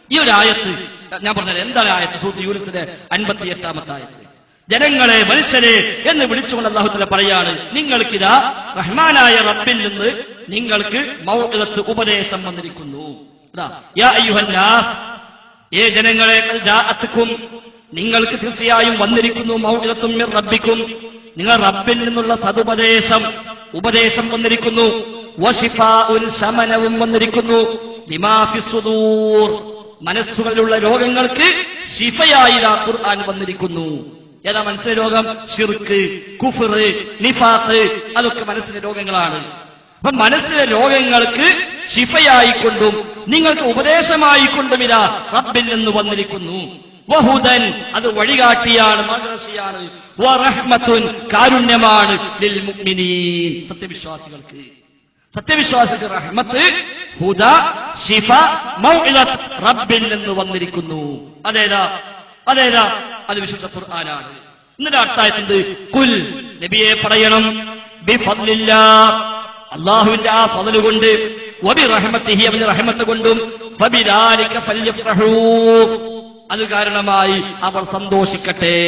ഈ ഒരു ആയത്ത് ഞാൻ പറഞ്ഞത് എന്താണ് ആയത്ത് സൂത്ത് യൂനിസിന്റെ അൻപത്തി എട്ടാമത്തെ ആയത്ത് ജനങ്ങളെ മനുഷ്യരെ എന്ന് വിളിച്ചുകൊണ്ട് അള്ളാഹുത്തല പറയാണ് നിങ്ങൾക്കിതാ റഹ്മാനായ റബ്ബിൽ നിന്ന് നിങ്ങൾക്ക് മൗഇദത്ത് ഉപദേശം വന്നിരിക്കുന്നു ഇതാ, യാ അയ്യുഹൻ നാസ്, ഏ ജനങ്ങളെ ഖദ് ജാഅത്കും നിങ്ങൾക്ക് തീർച്ചയായും വന്നിരിക്കുന്നു മൗഇദത്തും മിർ റബ്ബിക്കും നിങ്ങൾ റബ്ബിൽ നിന്നുള്ള സതുപദേശം ഉപദേശം വന്നിരിക്കുന്നു വശിഫാഉൻ ശമനവും വന്നിരിക്കുന്നു ലിമാ ഫിസ് സുദൂർ മനസ്സുകളിലുള്ള രോഗങ്ങൾക്ക് ശിഫയായി ദാ ഖുർആൻ വന്നിരിക്കുന്നു ഏതാ മനസ്സിലെ രോഗം ഷിർക്ക് കുഫർ നിഫാഖ് അതൊക്കെ മനസ്സിലെ രോഗങ്ങളാണ് അപ്പൊ മനസ്സിലെ രോഗങ്ങൾക്ക് ശിഫയായിക്കൊണ്ടും നിങ്ങൾക്ക് ഉപദേശമായിക്കൊണ്ടും ഇതാ റബ്ബിൽ നിന്ന് വന്നിരിക്കുന്നു വഹുദൻ അത് വഴികാട്ടിയാണ് മാർഗദർശിയാണ് വറഹ്മത്തുൻ കാരുണ്യമാണ് ലിൽ മുഅ്മിനീൻ സത്യവിശ്വാസികൾക്ക് സത്യവിശ്വാസിക്ക് റഹ്മത്ത് ഹുദ ശിഫ മൗഇദത്ത് റബ്ബിൽ നിന്ന് വന്നിരിക്കുന്നു അതേതാ അതേതാ അത് വിശുദ്ധ ഖുർആനാണ് എന്നിട്ട് അർത്ഥായത് കുൽ നബിയെ പറയണം ബിഫദ്ലില്ലാ അള്ളാഹുവിന്റെ ആ ഫضل കൊണ്ട് വബി റഹ്മത്തിഹി അവന്റെ റഹ്മത്ത് കൊണ്ടും ഫബിദാലിക ഫല്യഫ്റഹൂ അത് കാരണമായി അവർ സന്തോഷിക്കട്ടെ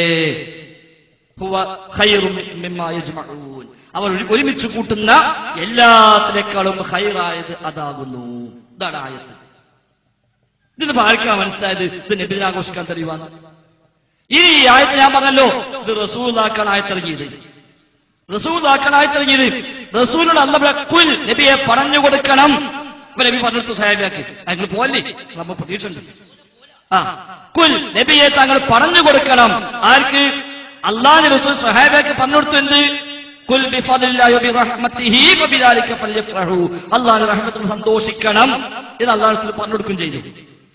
ഹുവ ഖൈറും മിമ്മാ യജ്മഊൻ അവർ ഒരു- ഒരുമിച്ച് കൂട്ടുന്ന എല്ലാത്തിനേക്കാളും ഹൈറായത് അതാകുന്നു ഇതാണ് ആയത്ത് ഇതിന് ആർക്കാ മനസ്സിലായത് ഇത് നബിദിനെ ആഘോഷിക്കാൻ തെളിവാണ് ഈ ആയത്ത് ഞാൻ പറഞ്ഞല്ലോ ഇത് റസൂലാക്കാൻ ആയത്തിറങ്ങിയത് റസൂലാക്കാൻ ആയത്തിറങ്ങിയത് റസൂലിനോട് അല്ല കുൽ നബിയെ പറഞ്ഞു കൊടുക്കണം ഇപ്പൊ നബി പറഞ്ഞെടുത്തു സാഹിബിയാക്കി നിങ്ങൾ പോലെ നമ്മൾ പ്രതീക്ഷയുണ്ട് ആ കുൽ നബിയെ താങ്കൾ പറഞ്ഞു കൊടുക്കണം ആർക്ക് അള്ളാഹ് റസൂൽ സഹാബിയാക്കി പറഞ്ഞു കൊടുത്തു എന്ത് കുൽ ബിഫദില്ലാഹി വബിറഹ്മത്തിഹി വബിദാലിക ഫല്യഫ്റഹു അള്ളാഹുവിന്റെ റഹ്മത്തിൽ സന്തോഷിക്കണം എന്ന് അള്ളാഹു റസൂൽ പറഞ്ഞു കൊടുക്കുകയും ചെയ്തു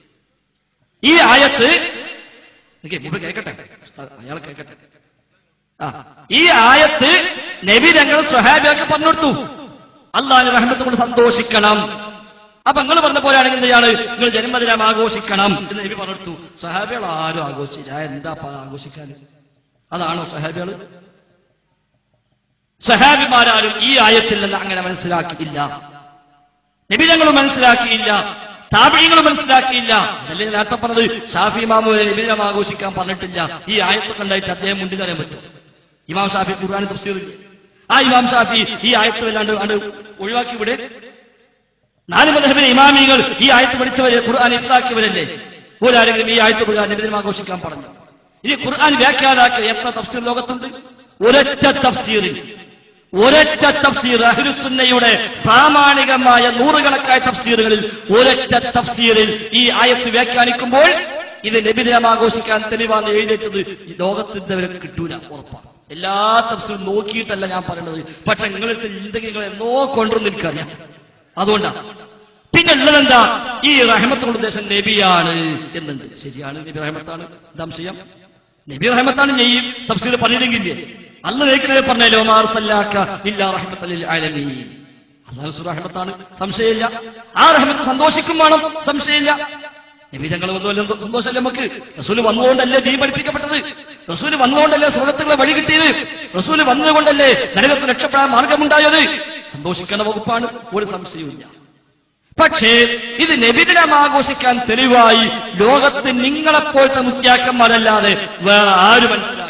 ഈ ആയത്ത് എനിക്ക് മുമ്പ് കേൾക്കട്ടെ അയാൾ കേൾക്കട്ടെ ആ ഈ ആയത്ത് നബി ഞങ്ങൾ സ്വഹാബിയൊക്കെ പറഞ്ഞു കൊടുത്തു അള്ളാഹു റഹ്മത്ത് കൊണ്ട് സന്തോഷിക്കണം അപ്പൊ നിങ്ങൾ പറഞ്ഞ പോലെയാണെങ്കിൽ എന്താണ് നിങ്ങൾ ജന്മദിനം ആഘോഷിക്കണം എന്ന് നബി പറഞ്ഞു കൊടുത്തു സ്വഹാബികൾ ആരും ആഘോഷിച്ചില്ല എന്താ ആഘോഷിക്കാൻ അതാണോ സ്വഹാബികള് സ്വഹാബിമാരാരും ഈ ആയത്തിൽ നിന്ന് അങ്ങനെ മനസ്സിലാക്കിയില്ല നബിതങ്ങളും മനസ്സിലാക്കിയില്ല താപിഴങ്ങളും മനസ്സിലാക്കിയില്ല അതല്ലേ ഞാൻ നേരത്തെ പറഞ്ഞത് ഷാഫി മാമു നബിദിനം ആഘോഷിക്കാൻ പറഞ്ഞിട്ടില്ല ഈ ആയത്ത് കണ്ടായിട്ട് അദ്ദേഹം മുണ്ടിൽ അറിയാൻ പറ്റും ഇമാം ഷാഫി ഖുർആൻ തഫ്സീറില്ല ആ ഇമാം ഷാഫി ഈ ആയത്ത് വല്ലാണ്ട് അണ്ട് ഒഴിവാക്കി ഇവിടെ നാല് മതഹബിലെ ഇമാമികൾ ഈ ആയത്ത് പഠിച്ചവരെ ഖുർആൻ ഇഫ്താക്കിയവരല്ലേ ഒരാരെങ്കിലും ഈ ആയത്ത് ഖുർആൻ നബിദിനം ആഘോഷിക്കാൻ പറഞ്ഞു ഇനി ഖുർആൻ വ്യാഖ്യാതാക്കൾ എത്ര തഫ്സീർ ലോകത്തുണ്ട് ഒരൊറ്റ തഫ്സീറിൽ ഒരൊറ്റ തഫ്സീർ അഹ്ലുസുന്നയുടെ പ്രാമാണികമായ നൂറുകണക്കായ തഫ്സീറുകളിൽ ഒരൊറ്റ തഫ്സീറിൽ ഈ ആയത്ത് വ്യാഖ്യാനിക്കുമ്പോൾ ഇത് നബിദിനം ആഘോഷിക്കാൻ തെളിവാന്ന് എഴുതിച്ചത് ഈ ലോകത്തിന്റെ വരെ കിട്ടൂല ഉറപ്പാണ് എല്ലാ തഫ്സീറും നോക്കിയിട്ടല്ല ഞാൻ പറയുന്നത് പക്ഷെ നിങ്ങൾക്ക് എന്തെങ്കിലും നിങ്ങൾ എന്നോ കൊണ്ടുവന്ന് എനിക്കറിയാം അതുകൊണ്ടാണ് പിന്നെ ഉള്ളതെന്താ ഈ റഹമത്തുള്ള ഉദ്ദേശം നബിയാണ് എന്നുണ്ട് ശരിയാണ് നബി റഹമത്താണ് എന്താ ചെയ്യാം നബി റഹമത്താണ് നെയ്യും തഫ്സീൽ പറഞ്ഞില്ലെങ്കിലേ അല്ല നേക്കിനെ പറഞ്ഞല്ലോ മാർസല്ലാക്ക ഇല്ല റഹ്മത്തലിൽ ആലമീൻ അള്ളാഹു റഹ്മത്താണ് സംശയമില്ല ആ റഹ്മത്ത് സന്തോഷിക്കും വേണം സംശയമില്ല നബി ഞങ്ങൾ വന്നുവല്ലോ സന്തോഷമല്ലേ നമുക്ക് റസൂല് വന്നുകൊണ്ടല്ലേ ദീ പഠിപ്പിക്കപ്പെട്ടത് റസൂല് വന്നുകൊണ്ടല്ലേ സ്വർഗത്തുള്ള വഴി കിട്ടിയത് റസൂല് വന്നുകൊണ്ടല്ലേ നരകത്ത് രക്ഷപ്പെടാൻ മാർഗമുണ്ടായത് സന്തോഷിക്കേണ്ട വകുപ്പാണ് ഒരു സംശയവുമില്ല പക്ഷേ ഇത് നബിദിനം ആഘോഷിക്കാൻ തെളിവായി ലോകത്ത് നിങ്ങളെപ്പോലത്തെ മുസ്ലിയാക്കന്മാരല്ലാതെ വേറെ ആരും മനസ്സിലാക്കി